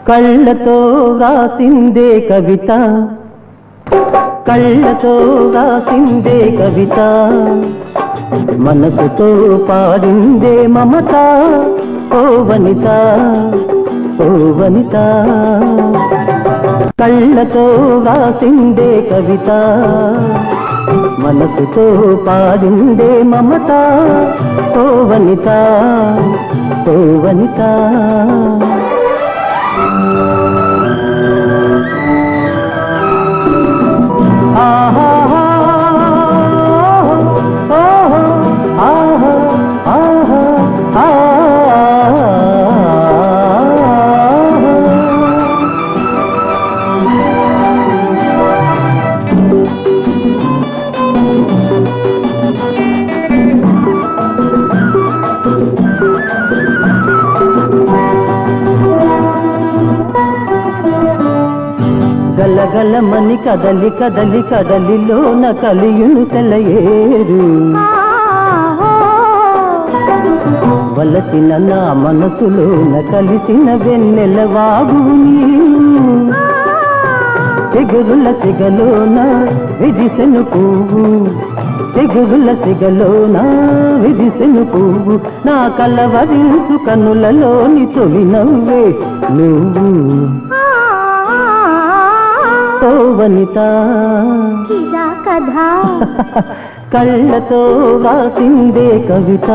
కళ్ళతో రాసిందే కవిత కళ్ళతో రాసిందే కవిత మనసుతో పాడిందే మమత ఓ వనిత ఓ వనిత కళ్ళతో రాసిందే కవిత మనసుతో పాడిందే మమత ఓ వనిత ఓ వనిత ఆహా ఆహా ఆహా ఆహా ఆహా గలగలమని కదలి కదలి కదలిలోన కలియును సెలయేరు వలసిన నా మనసులోన కలిసిన వెన్నెల వాగు నీరు చిగురుల సిగలోన విదిసెను పువ్వు చిగురుల సిగలోన విదిసెను పువ్వు నా కలవరించు కనులలోని తొలి నవ్వే నువ్వు ఓ వనిత ఇదా కథ కళ్ళతో రాసిందే కవిత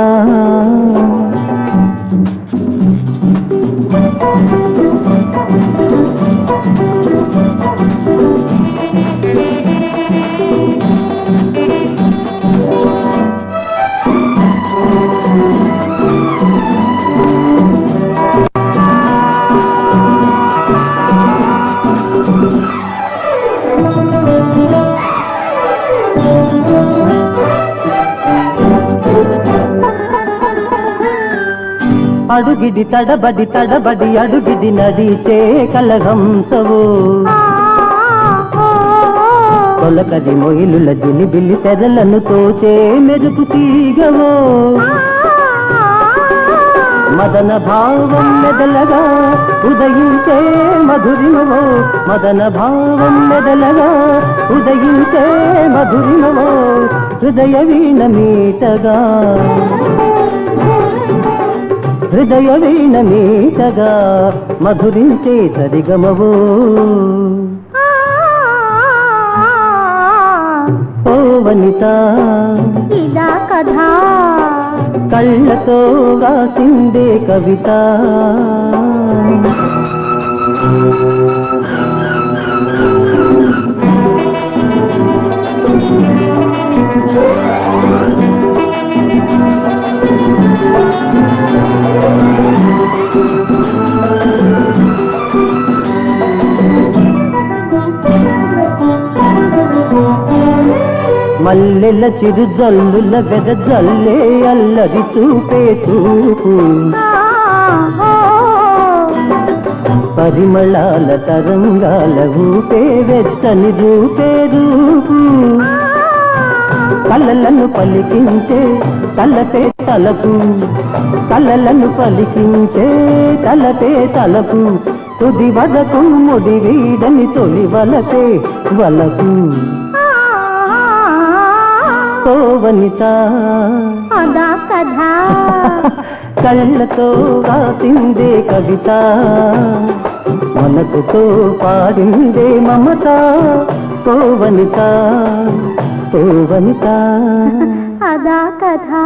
అడుగిడి తడబడి తడబడి అడుగిడి నడిచే కలహంసవు తొలకది మొయిలుల జిలిబిలి తెరలను తోచే మెరుపు తీగవో మదన భావం మెదలగా ఉదయించే మధురిమవో మదన భావం మెదలగా ఉదయించే మధురిమవో హృదయ వీణ మీటగా హృదయ వీణ మీటగా మధురించే సరిగమవో ఓ వనిత ఇదా కథ కళ్ళతో రాసిందే కవిత మల్లెల చిరు జల్లుల వెద జల్లే అల్లరి చూపే చూపు పరిమళాల తరంగాల ఊపే వెచ్చని రూపే రూపు కలలను పలికించే తలపే తలపు కలలను పలికించే తలపే తలపు తుది వదకు ముడి వీడని తొలి వలపే వలకు ఓ వనిత అదా కథ కళ్ళతో రాసిందే కవిత మనసుతో పాడిందే మమత ఓ వనిత ఓ వనిత అదా కథ